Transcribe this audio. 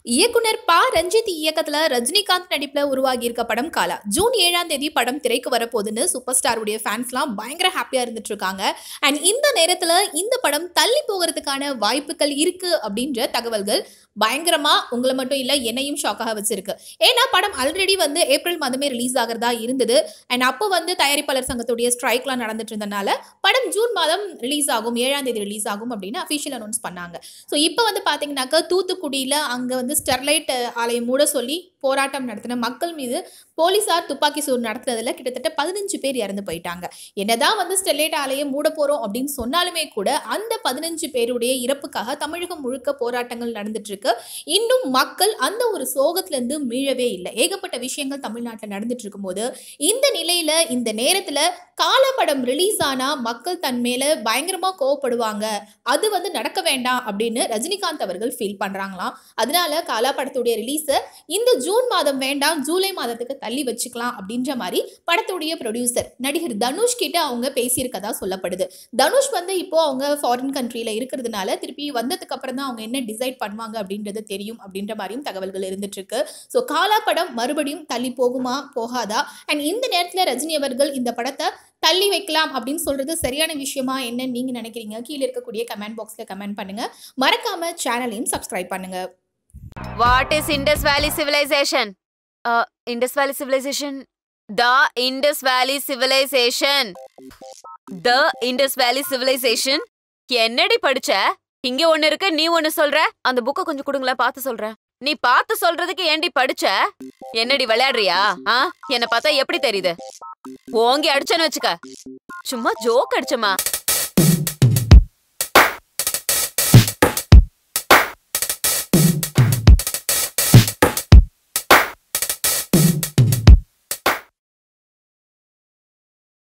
இயக்குனர் ப ரஞ்சித் இயக்கத்துல ரஜினிகாந்த் நடிப்புல உருவாகி இருக்க படம் காலா ஜூன் ஏழாம் தேதி படம் திரைக்கு வரப்போகுதுன்னு சூப்பர் ஸ்டாருடைய ஃபேன்ஸ்லாம் பயங்கர ஹாப்பியா இருந்துட்டு இருக்காங்க அண்ட் இந்த நேரத்துல இந்த படம் தள்ளி போகிறதுக்கான வாய்ப்புகள் இருக்கு அப்படின்ற தகவல்கள் பயங்கரமா உங்களை மட்டும் இல்ல என்னையும் ஷாக்காக வச்சிருக்கு ஏன்னா படம் ஆல்ரெடி வந்து ஏப்ரல் மாதமே ரிலீஸ் ஆகிறதா இருந்தது அண்ட் அப்போ வந்து தயாரிப்பாளர் சங்கத்துடைய ஸ்ட்ரைக்லாம் நடந்துட்டு இருந்தனால படம் ஜூன் மாதம் ரிலீஸ் ஆகும் ஏழாம் தேதி ரிலீஸ் ஆகும் அப்படின்னு அஃபிஷியல் அனௌன்ஸ் பண்ணாங்க ஸோ இப்போ வந்து பார்த்தீங்கன்னாக்கா தூத்துக்குடியில் அங்கே வந்து ஸ்டெர்லைட் ஆலையை மூட சொல்லி போராட்டம் நடத்தின மக்கள் மீது போலீசார் துப்பாக்கி சூடு நடத்துனதுல கிட்டத்தட்ட பதினஞ்சு பேர் இறந்து போயிட்டாங்க என்னதான் வந்து ஸ்டெர்லைட் ஆலையை மூட போறோம் அப்படின்னு சொன்னாலுமே கூட அந்த பதினஞ்சு பேருடைய இறப்புக்காக தமிழகம் முழுக்க போராட்டங்கள் நடந்துட்டு இருக்கு இன்னும் மக்கள் அந்த ஒரு சோகத்துல இருந்து மீளவே இல்லை ஏகப்பட்ட விஷயங்கள் தமிழ்நாட்டில் நடந்துட்டு இருக்கும்போது இந்த நிலையில இந்த நேரத்துல காலப்படம் ரிலீஸ் ஆனா மக்கள் தன் மேல பயங்கரமா கோவப்படுவாங்க அது வந்து நடக்க வேண்டாம் அப்படின்னு ரஜினிகாந்த் அவர்கள் ஃபீல் பண்றாங்களாம் அதனால காலா படத்துடைய ரிலீஸை இந்த ஜூன் மாதம் வேண்டாம் ஜூலை மாதத்துக்கு தள்ளி வச்சுக்கலாம் அப்படின்ற மாதிரி படத்துடைய ப்ரொடியூசர் நடிகர் தனுஷ் கிட்ட அவங்க பேசியிருக்கதா சொல்லப்படுது தனுஷ் வந்து இப்போ அவங்க ஃபாரின் கண்ட்ரியில இருக்கிறதுனால திருப்பி வந்ததுக்கு அப்புறம் தான் அவங்க என்ன டிசைட் பண்ணுவாங்க அப்படின்றது தெரியும் அப்படின்ற மாதிரியும் தகவல்கள் இருந்துட்டு இருக்கு ஸோ காலா படம் மறுபடியும் தள்ளி போகுமா போகாதா அண்ட் இந்த நேரத்தில் ரஜினி அவர்கள் இந்த படத்தை தள்ளி வைக்கலாம் அப்படின்னு சொல்றது சரியான விஷயமா என்னன்னு நீங்க நினைக்கிறீங்க கீழே இருக்கக்கூடிய கமெண்ட் பாக்ஸ்ல கமெண்ட் பண்ணுங்க மறக்காம சேனலையும் சப்ஸ்கிரைப் பண்ணுங்க What is Indus Valley Civilization? Uh, Indus Valley Civilization. The Indus Valley Civilization. The Indus Valley Civilization. என்னடி படிச்ச இங்க ஒண்ணு இருக்கு நீ ஒண்ணு சொல்ற அந்த புக்க கொஞ்சம் கொடுங்களேன் பார்த்து சொல்றேன் நீ பார்த்து சொல்றதுக்கு ஏண்டி படிச்ச என்னடி விளையாடுறியா ஆ என்ன பார்த்தா எப்படி தெரியுது ஓங்கி அடிச்சேன்னு வச்சுக்க சும்மா ஜோக் அடிச்சமா